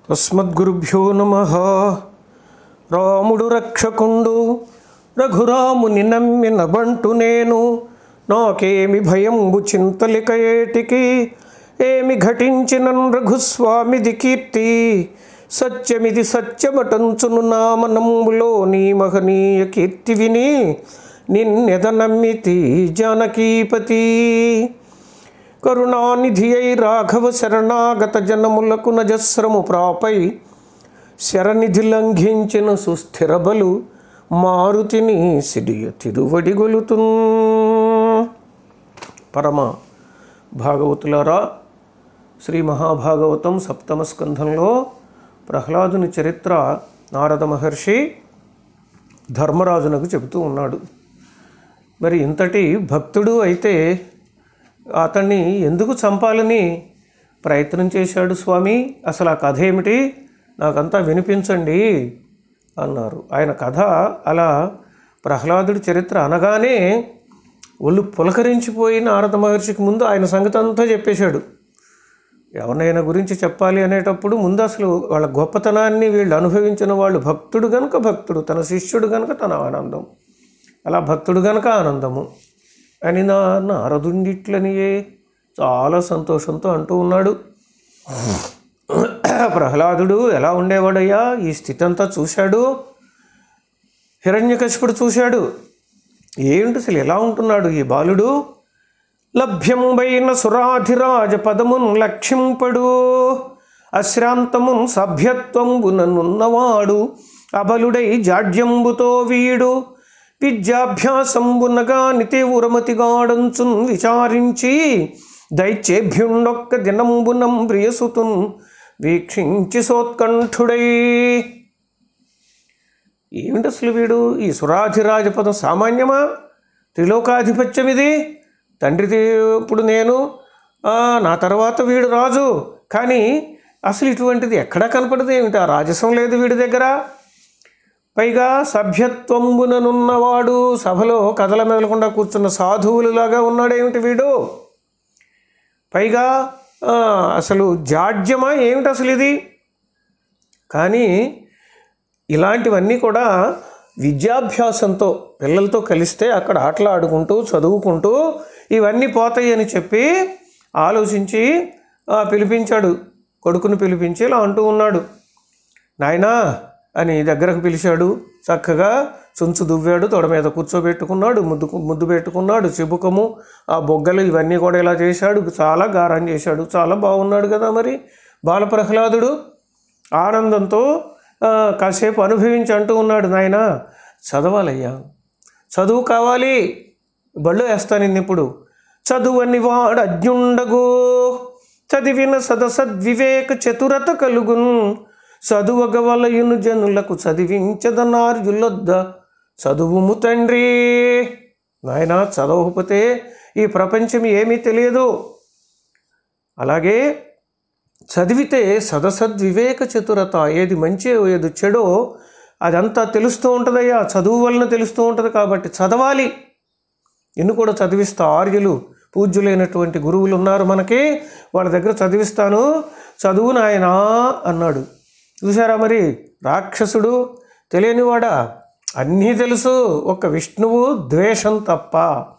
తస్మద్గురుభ్యో నమ రాముడు రక్షకుండు రఘురాముని నమ్మిన బంటు నేను నాకేమి భయంబు చింతలిక ఏటికి ఏమి ఘటించినన్ రఘుస్వామిది కీర్తి సత్యమిది సత్యమటంచును నామనంబులో నీ మహనీయ కీర్తి విని నిన్నెద నమ్మితి జానకీపతి కరుణానిధి అయి రాఘవ శరణాగత జనములకు నజస్రము ప్రాపై శరనిధి లంఘించిన సుస్థిర బలు మారుతిని సిడియ తిరువడి గొలుతున్ పరమ భాగవతులారా శ్రీ మహాభాగవతం సప్తమ స్కంధంలో ప్రహ్లాదుని చరిత్ర నారద మహర్షి ధర్మరాజునకు చెబుతూ ఉన్నాడు మరి ఇంతటి భక్తుడు అయితే అతన్ని ఎందుకు చంపాలని ప్రయత్నం చేశాడు స్వామి అసలు ఆ కథ ఏమిటి నాకంతా వినిపించండి అన్నారు ఆయన కథ అలా ప్రహ్లాదుడి చరిత్ర అనగానే ఒళ్ళు పులకరించిపోయి నారద మహర్షికి ముందు ఆయన సంగతి అంతా చెప్పేశాడు ఎవరినైనా గురించి చెప్పాలి అనేటప్పుడు ముందు అసలు వాళ్ళ గొప్పతనాన్ని వీళ్ళు అనుభవించిన వాళ్ళు భక్తుడు గనుక భక్తుడు తన శిష్యుడు గనుక తన ఆనందం అలా భక్తుడు గనుక ఆనందము అని నా నారదుండిట్లనియే చాలా సంతోషంతో అంటూ ఉన్నాడు ప్రహ్లాదుడు ఎలా ఉండేవాడయ్యా ఈ స్థితి అంతా చూశాడు హిరణ్యకశిపుడు చూశాడు ఏంటి అసలు ఎలా ఉంటున్నాడు ఈ బాలుడు లభ్యంబైన సురాధిరాజ పదమున్ లక్ష్యంపడు అశ్రాంతమున్ సభ్యత్వంబుననున్నవాడు అబలుడై జాడ్యంబుతో వీడు విద్యాభ్యాసంబునగా నితేవురమతిగాడంచున్ విచారించి దైత్యేభ్యుండొక్క దినంబునం ప్రియసుతున్ వీక్షించి సోత్కంఠుడై ఏమిటి అసలు వీడు ఈ సురాధిరాజపదం సామాన్యమా త్రిలోకాధిపత్యం ఇది తండ్రి ఇప్పుడు నేను ఆ, నా తర్వాత వీడు రాజు కానీ అసలు ఇటువంటిది ఎక్కడా కనపడదు ఏమిటి ఆ రాజసం లేదు వీడి దగ్గర పైగా సభ్యత్వంబుననున్నవాడు సభలో కథల మెదలకుండా కూర్చున్న సాధువులులాగా ఉన్నాడేమిటి వీడు పైగా ఆ, అసలు జాడ్యమా ఏమిటి అసలు ఇది కానీ ఇలాంటివన్నీ కూడా విద్యాభ్యాసంతో పిల్లలతో కలిస్తే అక్కడ ఆటలు ఆడుకుంటూ చదువుకుంటూ ఇవన్నీ పోతాయి అని చెప్పి ఆలోచించి ఆ, పిలిపించాడు కొడుకుని పిలిపించి ఇలా అంటూ ఉన్నాడు నాయనా అని దగ్గరకు పిలిచాడు చక్కగా చుంచు దువ్వాడు తొడ మీద కూర్చోబెట్టుకున్నాడు ముద్దు ముద్దు పెట్టుకున్నాడు చిబుకము ఆ బొగ్గలు ఇవన్నీ కూడా ఇలా చేశాడు చాలా గారం చేశాడు చాలా బాగున్నాడు కదా మరి బాలప్రహ్లాదుడు ఆనందంతో ఆ, కాసేపు అనుభవించి అంటూ ఉన్నాడు నాయన చదవాలయ్యా చదువు కావాలి బళ్ళు వేస్తాను నిన్ను ఇప్పుడు చదువని వాడు అజ్ఞుండగో చదివిన సదసద్వివేక చతురత కలుగును చదువగవలయును జనులకు చదివించదనార్యులొద్ద చదువుము తండ్రి నాయన చదవకపోతే ఈ ప్రపంచం ఏమీ తెలియదు అలాగే చదివితే సదసద్వివేక చతురత ఏది మంచి ఏది చెడో అదంతా తెలుస్తూ ఉంటుందయ్యా చదువు వలన తెలుస్తూ ఉంటుంది కాబట్టి చదవాలి నిన్ను కూడా చదివిస్తా ఆర్యులు పూజ్యులైనటువంటి గురువులు ఉన్నారు మనకి వాళ్ళ దగ్గర చదివిస్తాను చదువు నాయనా అన్నాడు చూసారా మరి రాక్షసుడు తెలియనివాడా అన్నీ తెలుసు ఒక్క విష్ణువు ద్వేషం తప్ప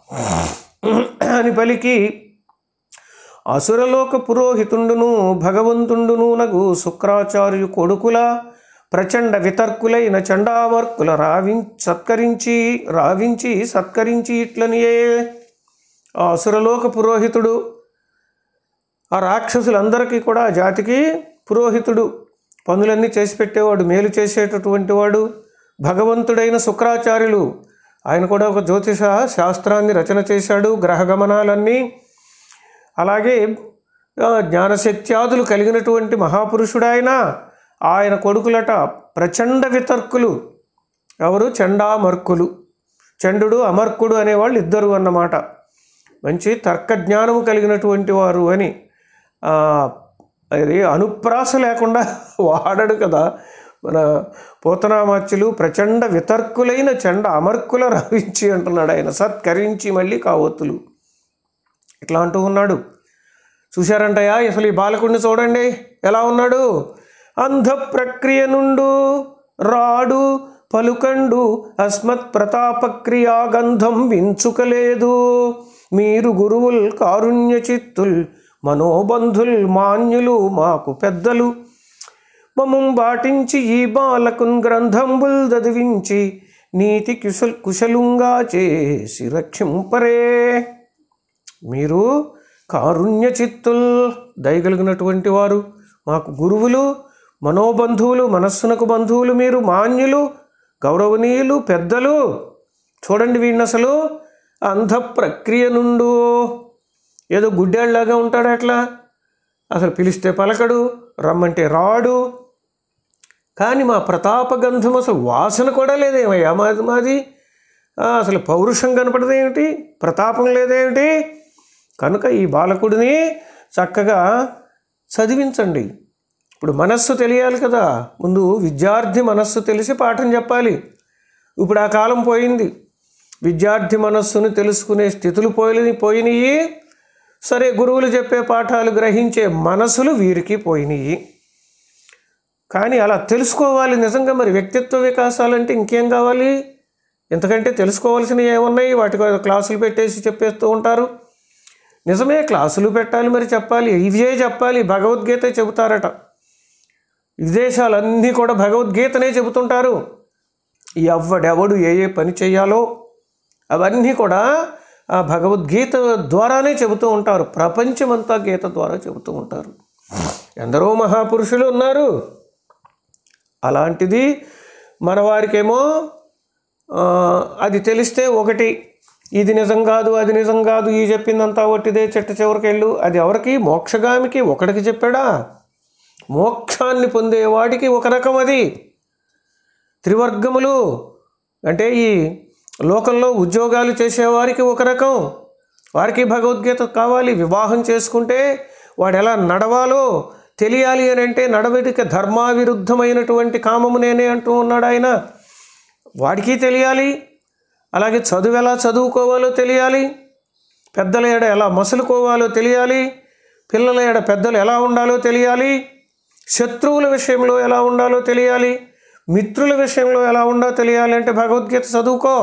అని పలికి అసురలోక పురోహితుండును భగవంతుండును నగు శుక్రాచార్యు కొడుకుల ప్రచండ వితర్కులైన చండావర్కుల రావి సత్కరించి రావించి సత్కరించి ఇట్లనియే ఆ అసురలోక పురోహితుడు ఆ రాక్షసులందరికీ కూడా ఆ జాతికి పురోహితుడు పనులన్నీ చేసి పెట్టేవాడు మేలు చేసేటటువంటి వాడు భగవంతుడైన శుక్రాచార్యులు ఆయన కూడా ఒక జ్యోతిష శాస్త్రాన్ని రచన చేశాడు గ్రహ గమనాలన్నీ అలాగే ఆ, జ్ఞానశక్త్యాదులు కలిగినటువంటి మహాపురుషుడు ఆయన ఆయన కొడుకులట ప్రచండ వితర్కులు ఎవరు చండామర్కులు చండుడు అమర్కుడు అనేవాళ్ళు ఇద్దరు అన్నమాట మంచి తర్కజ్ఞానము కలిగినటువంటి వారు అని ఆ, అది అనుప్రాస లేకుండా వాడడు కదా మన పోతనామాచ్యులు ప్రచండ వితర్కులైన చండ అమర్కుల రవించి అంటున్నాడు ఆయన సత్కరించి మళ్ళీ కావొత్తులు ఇట్లా అంటూ ఉన్నాడు చూశారంటయ్యా అసలు ఈ బాలకుడిని చూడండి ఎలా ఉన్నాడు అంధ ప్రక్రియ నుండు రాడు పలుకండు అస్మత్ ప్రతాపక్రియా గంధం వించుకలేదు మీరు గురువుల్ కారుణ్య చిత్తుల్ మనోబంధుల్ మాన్యులు మాకు పెద్దలు మమం బాటించి ఈ బాలకున్ గ్రంథంబుల్ చదివించి నీతి కుశల్ కుశలుంగా చేసి రక్షింపరే మీరు కారుణ్య చిత్తుల్ దయగలిగినటువంటి వారు మాకు గురువులు మనోబంధువులు మనస్సునకు బంధువులు మీరు మాన్యులు గౌరవనీయులు పెద్దలు చూడండి వీడిని అసలు అంధ ప్రక్రియ నుండు ఏదో గుడ్డేళ్ళలాగా ఉంటాడు అట్లా అసలు పిలిస్తే పలకడు రమ్మంటే రాడు కానీ మా ప్రతాపగంధం అసలు వాసన కూడా లేదేమయ్యా మాది మాది ఆ, అసలు పౌరుషం కనపడదేమిటి ప్రతాపం లేదేమిటి కనుక ఈ బాలకుడిని చక్కగా చదివించండి ఇప్పుడు మనస్సు తెలియాలి కదా ముందు విద్యార్థి మనస్సు తెలిసి పాఠం చెప్పాలి ఇప్పుడు ఆ కాలం పోయింది విద్యార్థి మనస్సును తెలుసుకునే స్థితులు పోయి పోయినాయి సరే గురువులు చెప్పే పాఠాలు గ్రహించే మనసులు వీరికి పోయినాయి కానీ అలా తెలుసుకోవాలి నిజంగా మరి వ్యక్తిత్వ వికాసాలంటే ఇంకేం కావాలి ఎంతకంటే తెలుసుకోవాల్సినవి ఏమున్నాయి వాటి కోసం క్లాసులు పెట్టేసి చెప్పేస్తూ ఉంటారు నిజమే క్లాసులు పెట్టాలి మరి చెప్పాలి ఇవే చెప్పాలి భగవద్గీత చెబుతారట విదేశాలన్నీ కూడా భగవద్గీతనే చెబుతుంటారు ఎవడెవడు ఏ ఏ పని చేయాలో అవన్నీ కూడా ఆ భగవద్గీత ద్వారానే చెబుతూ ఉంటారు ప్రపంచమంతా గీత ద్వారా చెబుతూ ఉంటారు ఎందరో మహాపురుషులు ఉన్నారు అలాంటిది మన వారికేమో ఆ, అది తెలిస్తే ఒకటి ఇది నిజం కాదు అది నిజం కాదు ఈ చెప్పిందంతా ఒట్టిదే చెట్ట చివరికి వెళ్ళు అది ఎవరికి మోక్షగామికి ఒకడికి చెప్పాడా మోక్షాన్ని పొందేవాడికి ఒక రకం అది త్రివర్గములు అంటే ఈ లోకంలో ఉద్యోగాలు చేసేవారికి ఒక రకం వారికి భగవద్గీత కావాలి వివాహం చేసుకుంటే వాడు ఎలా నడవాలో తెలియాలి అని అంటే నడవడిక ధర్మావిరుద్ధమైనటువంటి కామము నేనే అంటూ ఉన్నాడు ఆయన వాడికి తెలియాలి అలాగే చదువు ఎలా చదువుకోవాలో తెలియాలి పెద్దల ఎడ ఎలా మసులుకోవాలో తెలియాలి పిల్లల ఎడ పెద్దలు ఎలా ఉండాలో తెలియాలి శత్రువుల విషయంలో ఎలా ఉండాలో తెలియాలి మిత్రుల విషయంలో ఎలా ఉండాలో తెలియాలి అంటే భగవద్గీత చదువుకో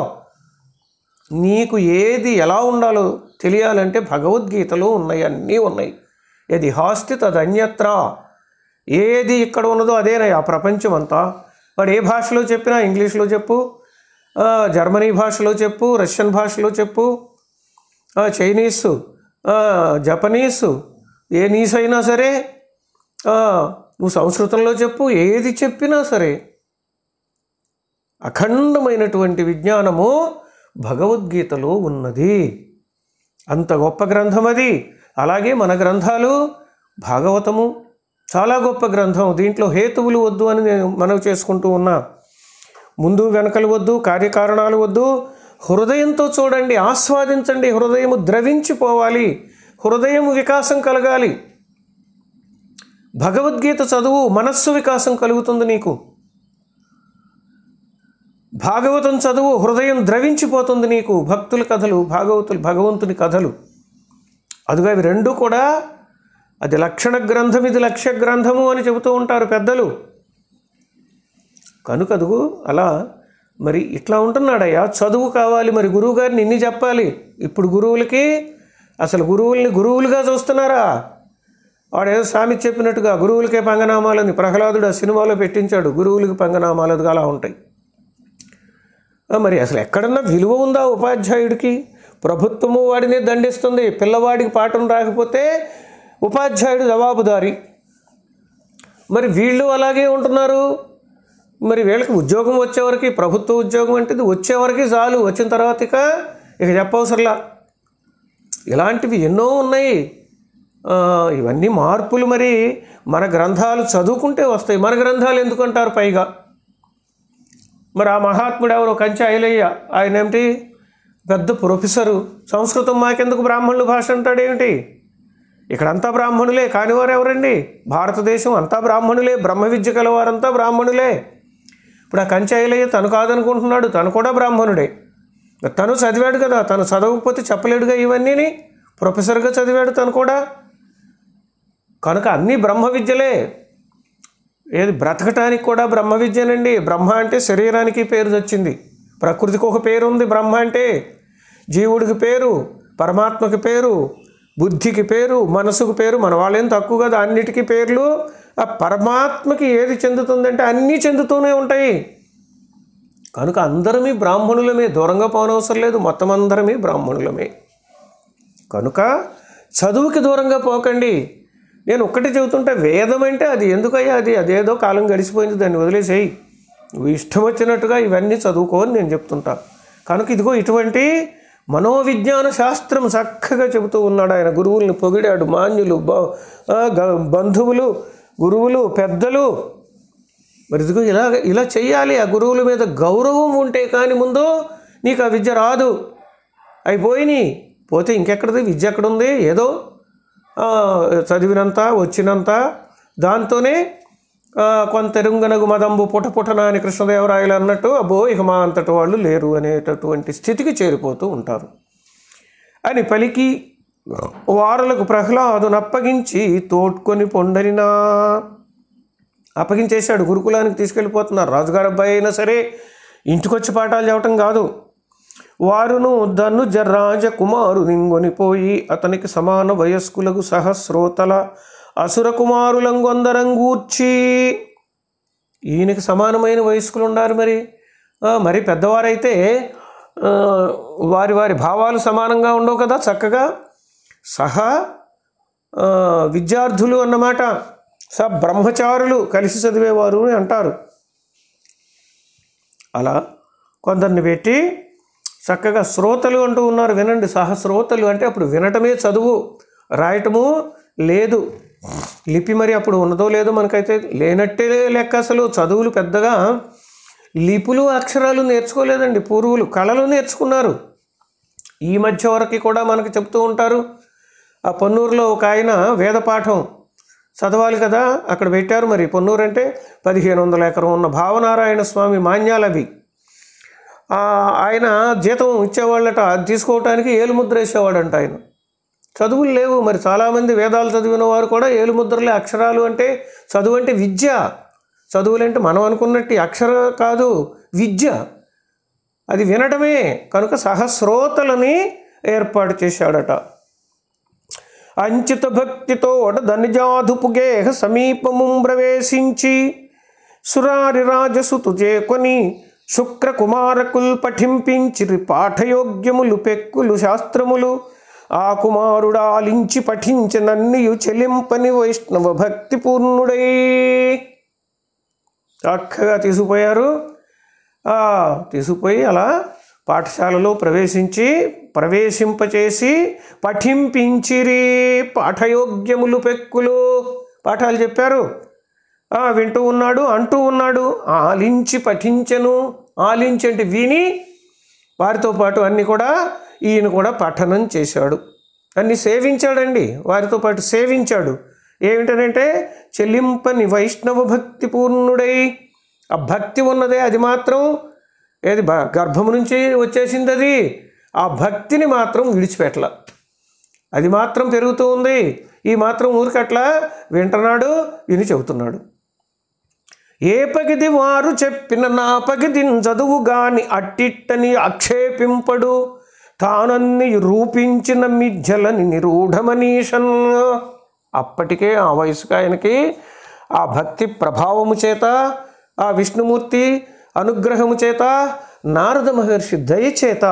నీకు ఏది ఎలా ఉండాలో తెలియాలంటే భగవద్గీతలో ఉన్నాయి అన్నీ ఉన్నాయి ఏది హాస్తి తదన్యత్ర ఏది ఇక్కడ ఉన్నదో అదేనయ్య ఆ ప్రపంచం అంతా వాడు ఏ భాషలో చెప్పినా ఇంగ్లీష్లో చెప్పు ఆ, జర్మనీ భాషలో చెప్పు రష్యన్ భాషలో చెప్పు ఆ, చైనీసు ఆ, జపనీసు ఏ నీస్ అయినా సరే ఆ, నువ్వు సంస్కృతంలో చెప్పు ఏది చెప్పినా సరే అఖండమైనటువంటి విజ్ఞానము భగవద్గీతలో ఉన్నది అంత గొప్ప గ్రంథం అది అలాగే మన గ్రంథాలు భాగవతము చాలా గొప్ప గ్రంథం దీంట్లో హేతువులు వద్దు అని నేను మనవి చేసుకుంటూ ఉన్నా ముందు వెనకలు వద్దు కార్యకారణాలు వద్దు హృదయంతో చూడండి ఆస్వాదించండి హృదయము ద్రవించిపోవాలి హృదయం వికాసం కలగాలి భగవద్గీత చదువు మనస్సు వికాసం కలుగుతుంది నీకు భాగవతం చదువు హృదయం ద్రవించిపోతుంది నీకు భక్తుల కథలు భాగవతులు భగవంతుని కథలు అదిగా ఇవి రెండు కూడా అది లక్షణ గ్రంథం ఇది లక్ష్య గ్రంథము అని చెబుతూ ఉంటారు పెద్దలు కనుక అదుగు అలా మరి ఇట్లా ఉంటున్నాడయ్యా చదువు కావాలి మరి గురువు గారిని ఇన్ని చెప్పాలి ఇప్పుడు గురువులకి అసలు గురువుల్ని గురువులుగా చూస్తున్నారా వాడేదో స్వామి చెప్పినట్టుగా గురువులకే పంగనామాలని ప్రహ్లాదుడు ఆ సినిమాలో పెట్టించాడు గురువులకి పంగనామాలు అలా ఉంటాయి ఆ, మరి అసలు ఎక్కడన్నా విలువ ఉందా ఉపాధ్యాయుడికి ప్రభుత్వము వాడిని దండిస్తుంది పిల్లవాడికి పాఠం రాకపోతే ఉపాధ్యాయుడు జవాబుదారి మరి వీళ్ళు అలాగే ఉంటున్నారు మరి వీళ్ళకి ఉద్యోగం వచ్చేవరకు ప్రభుత్వ ఉద్యోగం అంటే ఇది వచ్చేవరకు చాలు వచ్చిన తర్వాత ఇక ఇక చెప్పవసరలా ఇలాంటివి ఎన్నో ఉన్నాయి ఆ, ఇవన్నీ మార్పులు మరి మన గ్రంథాలు చదువుకుంటే వస్తాయి మన గ్రంథాలు ఎందుకంటారు పైగా మరి ఆ మహాత్ముడు ఎవరు కంచె ఐలయ్య ఆయన ఏమిటి పెద్ద ప్రొఫెసరు సంస్కృతం మాకెందుకు బ్రాహ్మణుల భాష అంటాడేమిటి ఇక్కడంతా బ్రాహ్మణులే కానివారు ఎవరండి భారతదేశం అంతా బ్రాహ్మణులే బ్రహ్మ విద్య కలవారంతా బ్రాహ్మణులే ఇప్పుడు ఆ కంచె ఐలయ్య తను కాదనుకుంటున్నాడు తను కూడా బ్రాహ్మణుడే తను చదివాడు కదా తను చదవకపోతే చెప్పలేడుగా ఇవన్నీని ప్రొఫెసర్గా చదివాడు తను కూడా కనుక అన్నీ బ్రహ్మ విద్యలే ఏది బ్రతకటానికి కూడా బ్రహ్మ విద్యనండి బ్రహ్మ అంటే శరీరానికి పేరు వచ్చింది ప్రకృతికి ఒక పేరు ఉంది బ్రహ్మ అంటే జీవుడికి పేరు పరమాత్మకి పేరు బుద్ధికి పేరు మనసుకు పేరు మన వాళ్ళేం తక్కువ కదా అన్నిటికీ పేర్లు ఆ పరమాత్మకి ఏది చెందుతుందంటే అన్నీ చెందుతూనే ఉంటాయి కనుక అందరమీ బ్రాహ్మణులమే దూరంగా పోనవసరం లేదు మొత్తం అందరమీ బ్రాహ్మణులమే కనుక చదువుకి దూరంగా పోకండి నేను ఒక్కటి చెబుతుంటే వేదం అంటే అది ఎందుకయ్యా అది అదేదో కాలం గడిచిపోయింది దాన్ని వదిలేసేయి నువ్వు ఇష్టం వచ్చినట్టుగా ఇవన్నీ చదువుకో అని నేను చెప్తుంటా కనుక ఇదిగో ఇటువంటి మనోవిజ్ఞాన శాస్త్రం చక్కగా చెబుతూ ఉన్నాడు ఆయన గురువుల్ని పొగిడాడు మాన్యులు బ- ఆ, గ- బంధువులు గురువులు పెద్దలు మరి ఇదిగో ఇలా ఇలా చెయ్యాలి ఆ గురువుల మీద గౌరవం ఉంటే కానీ ముందు నీకు ఆ విద్య రాదు అయిపోయినాయి పోతే ఇంకెక్కడిది విద్య ఎక్కడుంది ఏదో ఆ, చదివినంత వచ్చినంత దాంతోనే ఆ, కొంతెరుంగనగు మదంబు పుట పుటన అని కృష్ణదేవరాయలు అన్నట్టు అబ్బో ఇక మా అంతటి వాళ్ళు లేరు అనేటటువంటి స్థితికి చేరిపోతూ ఉంటారు అని పలికి వారులకు ప్రహ్లాదును అప్పగించి తోడ్కొని పొండరినా అప్పగించేశాడు గురుకులానికి తీసుకెళ్ళిపోతున్నారు రాజుగారు అబ్బాయి అయినా సరే ఇంటికొచ్చి పాఠాలు చెప్పటం కాదు వారును ధనుజ రాజకుమారు నింగొనిపోయి అతనికి సమాన వయస్కులకు సహస్రోతల అసుర కుమారులంగొందరంగూర్చి ఈయనకి సమానమైన వయస్కులు ఉన్నారు మరి ఆ, మరి పెద్దవారైతే ఆ, వారి వారి భావాలు సమానంగా ఉండవు కదా చక్కగా సహా ఆ, విద్యార్థులు అన్నమాట స బ్రహ్మచారులు కలిసి చదివేవారు అని అంటారు అలా కొందరిని పెట్టి చక్కగా శ్రోతలు అంటూ ఉన్నారు వినండి సహస్రోతలు అంటే అప్పుడు వినటమే చదువు రాయటము లేదు లిపి మరి అప్పుడు ఉన్నదో లేదో మనకైతే లేనట్టే లెక్క అసలు చదువులు పెద్దగా లిపులు అక్షరాలు నేర్చుకోలేదండి పూర్వులు కళలు నేర్చుకున్నారు ఈ మధ్య వరకు కూడా మనకు చెప్తూ ఉంటారు ఆ పొన్నూరులో ఒక ఆయన వేదపాఠం చదవాలి కదా అక్కడ పెట్టారు మరి పొన్నూరు అంటే పదిహేను వందల ఎకరం ఉన్న భావనారాయణ స్వామి మాన్యాలవి ఆ, ఆయన జీతం ఇచ్చేవాళ్ళట అది తీసుకోవటానికి ఏలుముద్ర వేసేవాడంట ఆయన చదువులు లేవు మరి చాలామంది వేదాలు చదివిన వారు కూడా ఏలుముద్రలే అక్షరాలు అంటే చదువు అంటే విద్య చదువులంటే మనం అనుకున్నట్టు అక్షర కాదు విద్య అది వినటమే కనుక సహస్రోతలని ఏర్పాటు చేశాడట అంచిత భక్తితోడ ధనిజాధుపుగేహ సమీపము ప్రవేశించి సురారి రాజసుతు చేకొని శుక్రకుమారకుల్ పఠింపించిరి పాఠయోగ్యములు పెక్కులు శాస్త్రములు ఆ కుమారుడాలించి పఠించనన్నియు చెలింపని వైష్ణవ భక్తి పూర్ణుడై చక్కగా తీసుకుపోయారు ఆ, తీసుకుపోయి అలా పాఠశాలలో ప్రవేశించి ప్రవేశింపచేసి పఠింపించిరి పాఠయోగ్యములు పెక్కులు పాఠాలు చెప్పారు ఆ, వింటూ ఉన్నాడు అంటూ ఉన్నాడు ఆలించి పఠించను ఆలించి అంటే విని వారితో పాటు అన్నీ కూడా ఈయన కూడా పఠనం చేశాడు అన్ని సేవించాడండి వారితో పాటు సేవించాడు ఏమిటనంటే చెల్లింపని వైష్ణవ భక్తి పూర్ణుడై ఆ భక్తి ఉన్నదే అది మాత్రం ఏది బ- గర్భము నుంచి వచ్చేసింది అది ఆ భక్తిని మాత్రం విడిచిపెట్టల అది మాత్రం పెరుగుతూ ఉంది ఈ మాత్రం ఊరికట్లా వింటున్నాడు విని చెబుతున్నాడు ఏ పగిది వారు చెప్పిన నా పగిదిన్ చదువు గాని అట్టిట్టని ఆక్షేపింపడు తానన్ని రూపించిన మిథ్యలని నిరూఢమనీషన్ అప్పటికే ఆ వయసుకు ఆయనకి ఆ భక్తి ప్రభావము చేత ఆ విష్ణుమూర్తి అనుగ్రహము చేత నారద మహర్షి దయచేత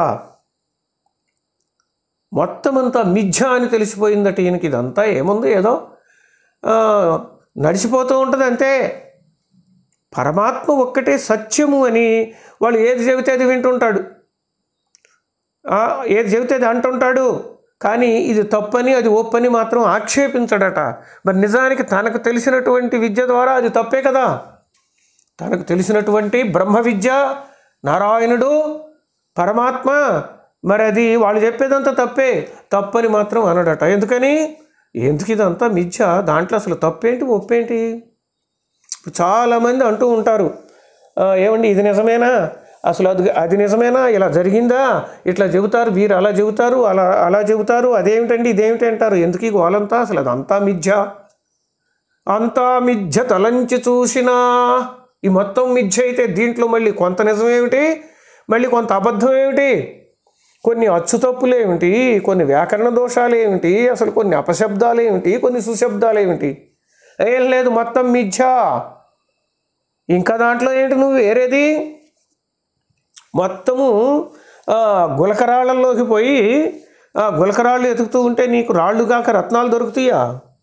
మొత్తం అంతా మిథ్య అని తెలిసిపోయిందట ఈయనకి ఇదంతా ఏముంది ఏదో ఆ, నడిచిపోతూ ఉంటుంది అంతే పరమాత్మ ఒక్కటే సత్యము అని వాళ్ళు ఏది చెబితే అది వింటుంటాడు ఆ, ఏది చెబితే అది అంటుంటాడు కానీ ఇది తప్పని అది ఒప్పని మాత్రం ఆక్షేపించడట మరి నిజానికి తనకు తెలిసినటువంటి విద్య ద్వారా అది తప్పే కదా తనకు తెలిసినటువంటి బ్రహ్మ విద్య నారాయణుడు పరమాత్మ మరి అది వాళ్ళు చెప్పేదంతా తప్పే తప్పని మాత్రం అనడట ఎందుకని ఎందుకు ఇదంతా మిథ్య దాంట్లో అసలు తప్పేంటి ఒప్పేంటి ఇప్పుడు చాలామంది అంటూ ఉంటారు "ఆ, ఏమండి ఇది నిజమేనా అసలు అది అది నిజమేనా ఇలా జరిగిందా ఇట్లా చెబుతారు వీరు అలా చెబుతారు అలా అలా చెబుతారు అదేమిటండి ఇదేమిటి అంటారు ఎందుకు ఈ గోలంతా అసలు అదంతా మిథ్య అంతా మిథ్య తలంచి చూసినా ఈ మొత్తం మిథ్య అయితే దీంట్లో మళ్ళీ కొంత నిజమేమిటి మళ్ళీ కొంత అబద్ధం ఏమిటి కొన్ని అచ్చు తప్పులు ఏమిటి కొన్ని వ్యాకరణ దోషాలు ఏమిటి అసలు కొన్ని అపశబ్దాలు ఏమిటి కొన్ని సుశబ్దాలు ఏమిటి ఏం లేదు మొత్తం మిథ్య ఇంకా దాంట్లో ఏంటి నువ్వు వేరేది మొత్తము ఆ, గులకరాళ్ళల్లోకి పోయి ఆ గులకరాళ్ళు ఎతుకుతూ ఉంటే నీకు రాళ్ళు కాక రత్నాలు దొరుకుతాయా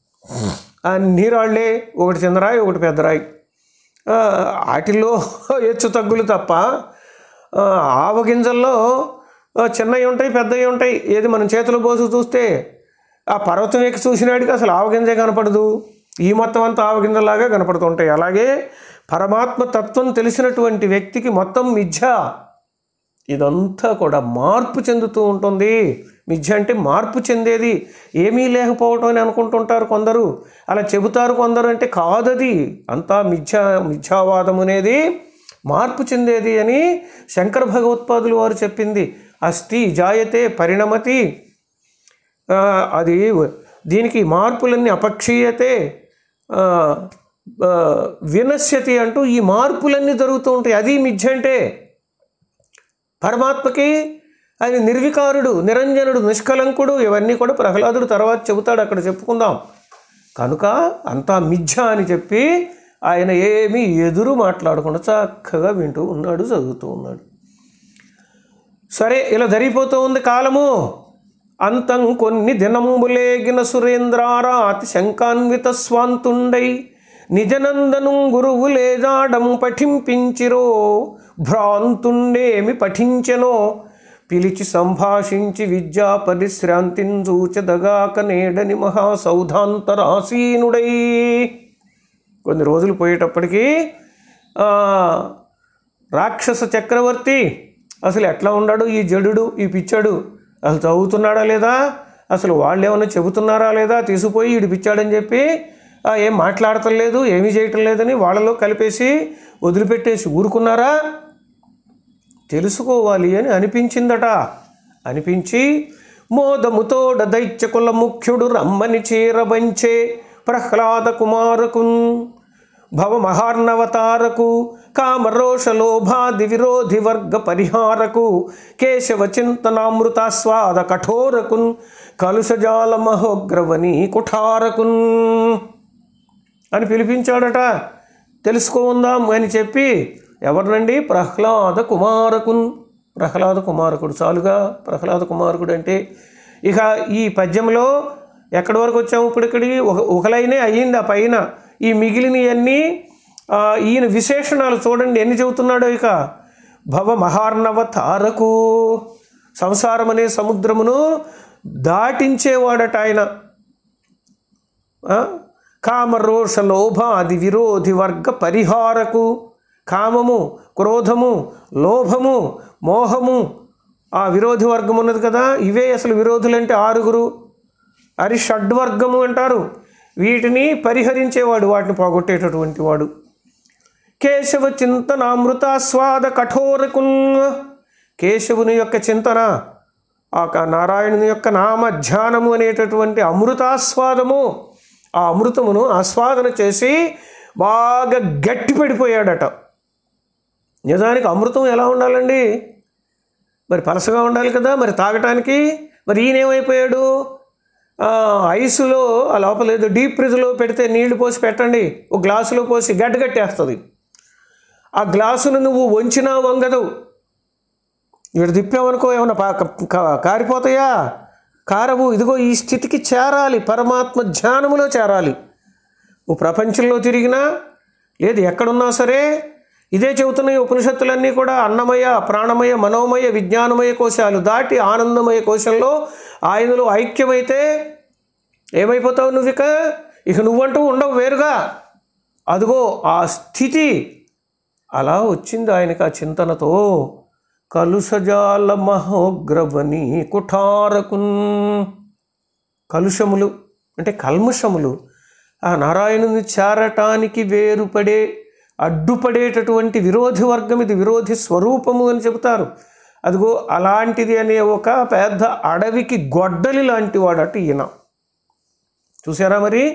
అన్ని రాళ్ళే ఒకటి చిన్నరాయి ఒకటి పెద్దరాయి ఆ, వాటిల్లో హెచ్చు తగ్గులు తప్ప ఆ, ఆవగింజల్లో ఆ, చిన్నవి ఉంటాయి పెద్దవి ఉంటాయి ఏది మనం చేతిలో పోసి చూస్తే ఆ పర్వతం ఎక్కి చూసినాడికి అసలు ఆవగింజే కనపడదు ఈ మొత్తం అంతా ఆవగింజలాగా కనపడుతుంటాయి అలాగే పరమాత్మ తత్వం తెలిసినటువంటి వ్యక్తికి మొత్తం మిథ్య ఇదంతా కూడా మార్పు చెందుతూ ఉంటుంది మిథ్య అంటే మార్పు చెందేది ఏమీ లేకపోవటం అని అనుకుంటుంటారు కొందరు అలా చెబుతారు కొందరు అంటే కాదది అంతా మిథ్యా మిథ్యావాదం అనేది మార్పు చెందేది అని శంకర భగవత్పాదులు వారు చెప్పింది అస్థి జాయతే పరిణమతి ఆ, అది దీనికి మార్పులన్నీ అపక్షీయతే ఆ, ఆ, వినశ్యతి అంటూ ఈ మార్పులన్నీ జరుగుతూ ఉంటాయి అది మిథ్య అంటే పరమాత్మకి ఆయన నిర్వికారుడు నిరంజనుడు నిష్కలంకుడు ఇవన్నీ కూడా ప్రహ్లాదుడు తర్వాత చెబుతాడు అక్కడ చెప్పుకుందాం కనుక అంతా మిథ్య అని చెప్పి ఆయన ఏమీ ఎదురు మాట్లాడకుండా చక్కగా వింటూ ఉన్నాడు చదువుతూ ఉన్నాడు సరే ఇలా జరిగిపోతూ ఉంది కాలము అంతం కొన్ని దినంబులేగిన సురేంద్రారాతి శంకాన్విత స్వాంతుండై నిజనందను గురువు లేజాడం పఠింపించిరో భ్రాంతుండేమి పఠించెనో పిలిచి సంభాషించి విద్యా పరిశ్రాంతించూచదగాక నేడని మహాసౌధాంతరాసీనుడై కొన్ని రోజులు పోయేటప్పటికీ ఆ, రాక్షస చక్రవర్తి అసలు ఎట్లా ఉన్నాడు ఈ జడుడు ఈ పిచ్చాడు అసలు చదువుతున్నాడా లేదా అసలు వాళ్ళు ఏమైనా చెబుతున్నారా లేదా తీసుకుపోయి ఈడు పిచ్చాడని చెప్పి ఆ, ఏం మాట్లాడటం ఏమీ చేయటం లేదని వాళ్ళలో కలిపేసి వదిలిపెట్టేసి ఊరుకున్నారా తెలుసుకోవాలి అని అనిపించిందట అనిపించి మోదముతోడ దైత్యకుల ముఖ్యుడు రమ్మని చేరబంచే ప్రహ్లాద కుమారకున్ భవ మహార్ణవతారకు కామరోష లోభాది విరోధి వర్గ పరిహారకు కేశవ చింతనామృతాస్వాద కఠోరకున్ కలుషజాల మహోగ్రవని కుఠారకున్ అని పిలిపించాడట తెలుసుకుందాం అని చెప్పి ఎవరినండి ప్రహ్లాద కుమారకున్ ప్రహ్లాద కుమారకుడు చాలుగా ప్రహ్లాద కుమారకుడు అంటే ఇక ఈ పద్యంలో ఎక్కడి వరకు వచ్చాము ఇప్పుడు ఇక్కడికి ఒక ఒక లైనే అయ్యింది ఆ పైన ఈ మిగిలినవన్నీ ఆ, ఈయన విశేషణాలు చూడండి ఎన్ని చెబుతున్నాడో ఇక భవ మహార్ణవ తారకు సంసారం అనే సముద్రమును దాటించేవాడట ఆయన ఆ? కామరోష లోభాది విరోధి వర్గ పరిహారకు కామము క్రోధము లోభము మోహము ఆ విరోధి వర్గం ఉన్నది కదా ఇవే అసలు విరోధులంటే ఆరుగురు అరి షడ్వర్గము అంటారు వీటిని పరిహరించేవాడు వాటిని పోగొట్టేటటువంటి వాడు కేశవ చింతన అమృతాస్వాద కఠోరకున్ కేశవుని యొక్క చింతన ఆ క- నారాయణుని యొక్క నామ ధ్యానము అనేటటువంటి అమృతాస్వాదము ఆ అమృతమును ఆస్వాదన చేసి బాగా గట్టి పడిపోయాడట నిజానికి అమృతం ఎలా ఉండాలండి మరి పలసగా ఉండాలి కదా మరి తాగటానికి మరి ఈయన ఏమైపోయాడు ఆ, ఐసులో ఆ లోపల ఏదో డీప్ ఫ్రిడ్జ్లో పెడితే నీళ్లు పోసి పెట్టండి ఒక గ్లాసులో పోసి గడ్డగట్టేస్తుంది ఆ గ్లాసును నువ్వు వంచినా వంగదు ఇక్కడ తిప్పామనుకో ఏమన్నా పా- కా- కారిపోతాయా కారవు ఇదిగో ఈ స్థితికి చేరాలి పరమాత్మ ధ్యానములో చేరాలి నువ్వు ప్రపంచంలో తిరిగినా లేదు ఎక్కడున్నా సరే ఇదే చెబుతున్నాయి ఉపనిషత్తులన్నీ కూడా అన్నమయ ప్రాణమయ మనోమయ విజ్ఞానమయ కోశాలు దాటి ఆనందమయ కోశంలో ఆయనలో ఐక్యమైతే ఏమైపోతావు నువ్వు ఇక ఇక నువ్వంటూ ఉండవు వేరుగా అదిగో ఆ స్థితి అలా వచ్చింది ఆయనకు ఆ చింతనతో కలుషజాల మహోగ్రవని కుఠారకున్ కలుషములు అంటే కల్మషములు ఆ నారాయణుని చేరటానికి వేరుపడే అడ్డుపడేటటువంటి విరోధి వర్గం ఇది విరోధి స్వరూపము అని చెబుతారు అదిగో అలాంటిది అనే ఒక పెద్ద అడవికి గొడ్డలి లాంటి వాడట ఈయన చూసారా మరి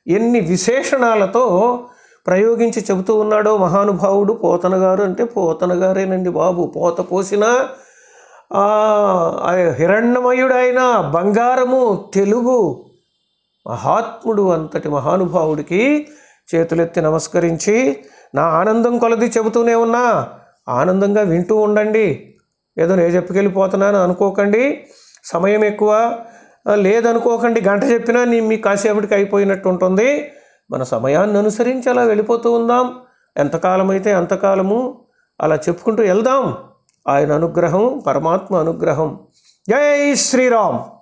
ఎన్ని విశేషణాలతో ప్రయోగించి చెబుతూ ఉన్నాడో మహానుభావుడు పోతన గారు అంటే పోతన గారేనండి బాబు పోత పోసిన ఆ ఆ హిరణ్యమయుడైన బంగారము తెలుగు మహాత్ముడు అంతటి మహానుభావుడికి చేతులెత్తి నమస్కరించి నా ఆనందం కొలది చెబుతూనే ఉన్నా ఆనందంగా వింటూ ఉండండి ఏదో నేను చెప్పుకెళ్ళిపోతున్నాను అనుకోకండి సమయం ఎక్కువ ఆ, లేదనుకోకండి గంట చెప్పినా నీ మీ కాసేపటికి అయిపోయినట్టు ఉంటుంది మన సమయాన్ని అనుసరించి అలా వెళ్ళిపోతూ ఉందాం ఎంతకాలం అయితే అంతకాలము అలా చెప్పుకుంటూ వెళ్దాం ఆయన అనుగ్రహం పరమాత్మ అనుగ్రహం జై శ్రీరామ్